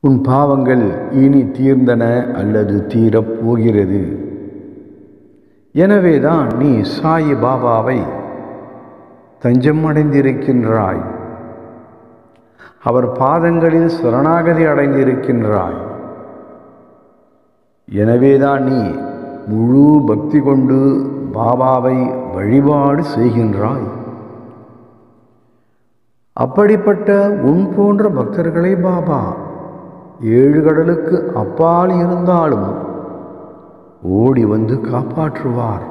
உன் பாவங்கள் இனி தீர்ந்தன அல்லது தீரப் போகிறது எனவேதான் நீ சாயி பாபாவை தஞ்சம் அடைந்திருக்கின்றாய் அவர் பாதங்களில் சரணாகதி அடைந்திருக்கின்றாய் எனவேதான் நீ முழு பக்தி கொண்டு பாபாவை வழிபாடு செய்கின்றாய் அப்படிப்பட்ட உன் போன்ற பக்தர்களை பாபா ஏழு கடலுக்கு அப்பால் இருந்தாலும் ஓடி வந்து காப்பாற்றுவார்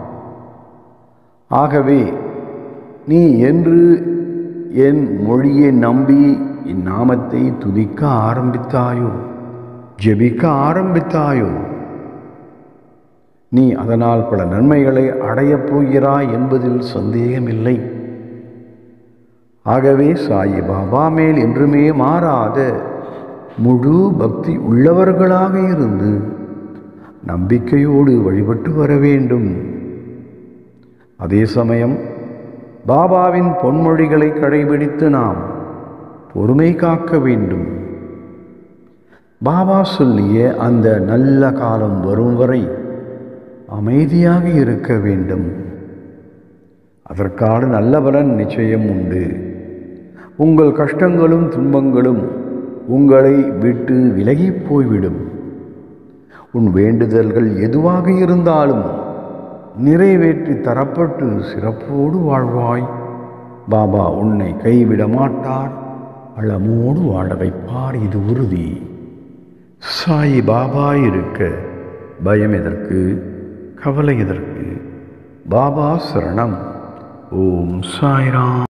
ஆகவே நீ என்று என் மொழியை நம்பி இந்நாமத்தை துதிக்க ஆரம்பித்தாயோ ஜெபிக்க ஆரம்பித்தாயோ நீ அதனால் பல நன்மைகளை அடையப் போகிறாய் என்பதில் சந்தேகமில்லை ஆகவே சாயி பாபா மேல் என்றுமே மாறாத முழு பக்தி உள்ளவர்களாக இருந்து நம்பிக்கையோடு வழிபட்டு வர வேண்டும் அதே சமயம் பாபாவின் பொன்மொழிகளை கடைபிடித்து நாம் பொறுமை காக்க வேண்டும் பாபா சொல்லிய அந்த நல்ல காலம் வரும் வரை அமைதியாக இருக்க வேண்டும் அதற்கான நல்ல பலன் நிச்சயம் உண்டு உங்கள் கஷ்டங்களும் துன்பங்களும் உங்களை விட்டு விலகி போய்விடும் உன் வேண்டுதல்கள் எதுவாக இருந்தாலும் நிறைவேற்றி தரப்பட்டு சிறப்போடு வாழ்வாய் பாபா உன்னை கைவிட மாட்டார் அளமோடு வாழ வைப்பார் இது உறுதி சாயி பாபா இருக்க பயம் எதற்கு கவலை எதற்கு பாபா சரணம் ஓம் சாய்ராம்